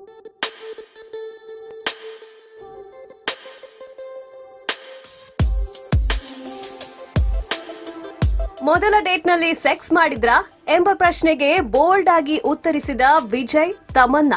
ಮೊದಲ ಡೇಟ್ನಲ್ಲಿ ಸೆಕ್ಸ್ ಮಾಡಿದ್ರಾ ಎಂಬ ಪ್ರಶ್ನೆಗೆ ಬೋಲ್ಡ್ ಆಗಿ ಉತ್ತರಿಸಿದ ವಿಜಯ್ ತಮನ್ನಾ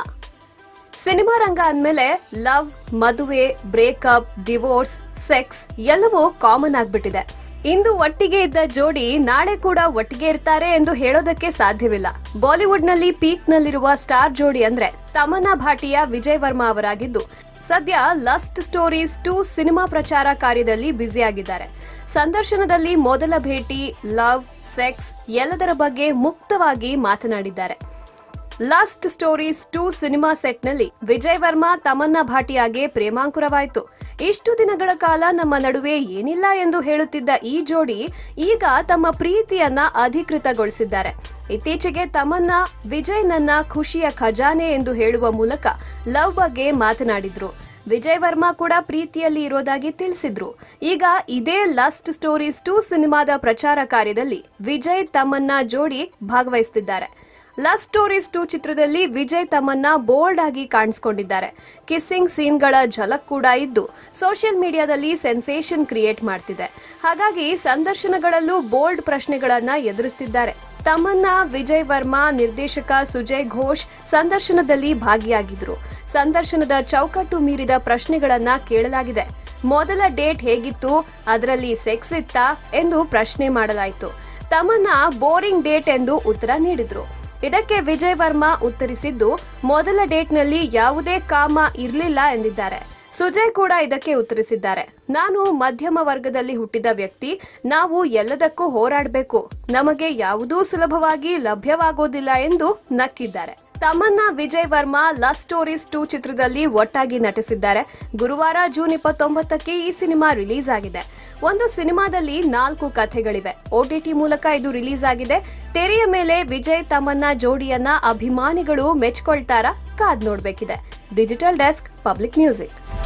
ಸಿನಿಮಾ ರಂಗ ಅಂದ್ಮೇಲೆ ಲವ್ ಮದುವೆ ಬ್ರೇಕಪ್ ಡಿವೋರ್ಸ್ ಸೆಕ್ಸ್ ಎಲ್ಲವೂ ಕಾಮನ್ ಆಗ್ಬಿಟ್ಟಿದೆ ಇಂದು ಒಟ್ಟಿಗೆ ಇದ್ದ ಜೋಡಿ ನಾಳೆ ಕೂಡ ಒಟ್ಟಿಗೆ ಇರ್ತಾರೆ ಎಂದು ಹೇಳೋದಕ್ಕೆ ಸಾಧ್ಯವಿಲ್ಲ ಬಾಲಿವುಡ್ನಲ್ಲಿ ಪೀಕ್ನಲ್ಲಿರುವ ಸ್ಟಾರ್ ಜೋಡಿ ಅಂದ್ರೆ ತಮನ್ನಾ ಭಾಟಿಯ ವಿಜಯ್ ವರ್ಮಾ ಅವರಾಗಿದ್ದು ಸದ್ಯ ಲಸ್ಟ್ ಸ್ಟೋರೀಸ್ ಟು ಸಿನಿಮಾ ಪ್ರಚಾರ ಕಾರ್ಯದಲ್ಲಿ ಬ್ಯುಸಿಯಾಗಿದ್ದಾರೆ ಸಂದರ್ಶನದಲ್ಲಿ ಮೊದಲ ಭೇಟಿ ಲವ್ ಸೆಕ್ಸ್ ಎಲ್ಲದರ ಬಗ್ಗೆ ಮುಕ್ತವಾಗಿ ಮಾತನಾಡಿದ್ದಾರೆ ಲಾಸ್ಟ್ ಸ್ಟೋರೀಸ್ ಟೂ ಸಿನಿಮಾ ಸೆಟ್ನಲ್ಲಿ ವಿಜಯ್ ವರ್ಮಾ ತಮನ್ನಾ ಭಾಟಿಯಾಗೆ ಪ್ರೇಮಾಂಕುರವಾಯಿತು ಇಷ್ಟು ದಿನಗಳ ಕಾಲ ನಮ್ಮ ನಡುವೆ ಏನಿಲ್ಲ ಎಂದು ಹೇಳುತ್ತಿದ್ದ ಈ ಜೋಡಿ ಈಗ ತಮ್ಮ ಪ್ರೀತಿಯನ್ನ ಅಧಿಕೃತಗೊಳಿಸಿದ್ದಾರೆ ಇತ್ತೀಚೆಗೆ ತಮನ್ನಾ ವಿಜಯ್ ನನ್ನ ಖುಷಿಯ ಖಜಾನೆ ಎಂದು ಹೇಳುವ ಮೂಲಕ ಲವ್ ಬಗ್ಗೆ ಮಾತನಾಡಿದ್ರು ವಿಜಯ್ ವರ್ಮಾ ಕೂಡ ಪ್ರೀತಿಯಲ್ಲಿ ಇರೋದಾಗಿ ತಿಳಿಸಿದ್ರು ಈಗ ಇದೇ ಲಾಸ್ಟ್ ಸ್ಟೋರೀಸ್ ಟೂ ಸಿನಿಮಾದ ಪ್ರಚಾರ ಕಾರ್ಯದಲ್ಲಿ ವಿಜಯ್ ತಮ್ಮನ್ನ ಜೋಡಿ ಭಾಗವಹಿಸುತ್ತಿದ್ದಾರೆ ಲವ್ ಸ್ಟೋರೀಸ್ ಟೂ ಚಿತ್ರದಲ್ಲಿ ವಿಜಯ್ ತಮ್ಮನ್ನ ಬೋಲ್ಡ್ ಆಗಿ ಕಾಣಿಸ್ಕೊಂಡಿದ್ದಾರೆ ಕಿಸ್ಸಿಂಗ್ ಸೀನ್ಗಳ ಝಲಕ್ ಕೂಡ ಇದ್ದು ಸೋಷಿಯಲ್ ಮೀಡಿಯಾದಲ್ಲಿ ಸೆನ್ಸೇಷನ್ ಕ್ರಿಯೇಟ್ ಮಾಡ್ತಿದೆ ಹಾಗಾಗಿ ಸಂದರ್ಶನಗಳಲ್ಲೂ ಬೋಲ್ಡ್ ಪ್ರಶ್ನೆಗಳನ್ನ ಎದುರಿಸ್ತಿದ್ದಾರೆ ತಮ್ಮನ್ನ ವಿಜಯ್ ವರ್ಮಾ ನಿರ್ದೇಶಕ ಸುಜಯ್ ಘೋಷ್ ಸಂದರ್ಶನದಲ್ಲಿ ಭಾಗಿಯಾಗಿದ್ರು ಸಂದರ್ಶನದ ಚೌಕಟ್ಟು ಮೀರಿದ ಪ್ರಶ್ನೆಗಳನ್ನ ಕೇಳಲಾಗಿದೆ ಮೊದಲ ಡೇಟ್ ಹೇಗಿತ್ತು ಅದರಲ್ಲಿ ಸೆಕ್ಸ್ ಇತ್ತಾ ಎಂದು ಪ್ರಶ್ನೆ ಮಾಡಲಾಯಿತು ತಮ್ಮನ್ನ ಬೋರಿಂಗ್ ಡೇಟ್ ಎಂದು ಉತ್ತರ ನೀಡಿದ್ರು ಇದಕ್ಕೆ ವಿಜಯ್ ವರ್ಮಾ ಉತ್ತರಿಸಿದ್ದು ಮೊದಲ ಡೇಟ್ನಲ್ಲಿ ಯಾವುದೇ ಕಾಮ ಇರಲಿಲ್ಲ ಎಂದಿದ್ದಾರೆ ಸುಜಯ್ ಕೂಡ ಇದಕ್ಕೆ ಉತ್ತರಿಸಿದ್ದಾರೆ ನಾನು ಮಧ್ಯಮ ವರ್ಗದಲ್ಲಿ ಹುಟ್ಟಿದ ವ್ಯಕ್ತಿ ನಾವು ಎಲ್ಲದಕ್ಕೂ ಹೋರಾಡಬೇಕು ನಮಗೆ ಯಾವುದೂ ಸುಲಭವಾಗಿ ಲಭ್ಯವಾಗೋದಿಲ್ಲ ಎಂದು ನಕ್ಕಿದ್ದಾರೆ Tamannaah Vijay Varma love stories two ಚಿತ್ರದಲ್ಲಿ ಒಟ್ಟಾಗಿ ನಟಿಸಿದ್ದಾರೆ ಗುರುವಾರ ಜೂನ್ ಇಪ್ಪತ್ತೊಂಬತ್ತಕ್ಕೆ ಈ ಸಿನಿಮಾ ರಿಲೀಸ್ ಆಗಿದೆ ಒಂದು ಸಿನಿಮಾದಲ್ಲಿ ನಾಲ್ಕು ಕಥೆಗಳಿವೆ ಓಟಿಟಿ ಮೂಲಕ ಇದು ರಿಲೀಸ್ ಆಗಿದೆ ತೆರೆಯ ಮೇಲೆ ವಿಜಯ್ ತಮ್ಮನ್ನ ಜೋಡಿಯನ್ನ ಅಭಿಮಾನಿಗಳು ಮೆಚ್ಕೊಳ್ತಾರಾ ಕಾದ್ ನೋಡ್ಬೇಕಿದೆ ಡಿಜಿಟಲ್ ಡೆಸ್ಕ್ ಪಬ್ಲಿಕ್ ಮ್ಯೂಸಿಕ್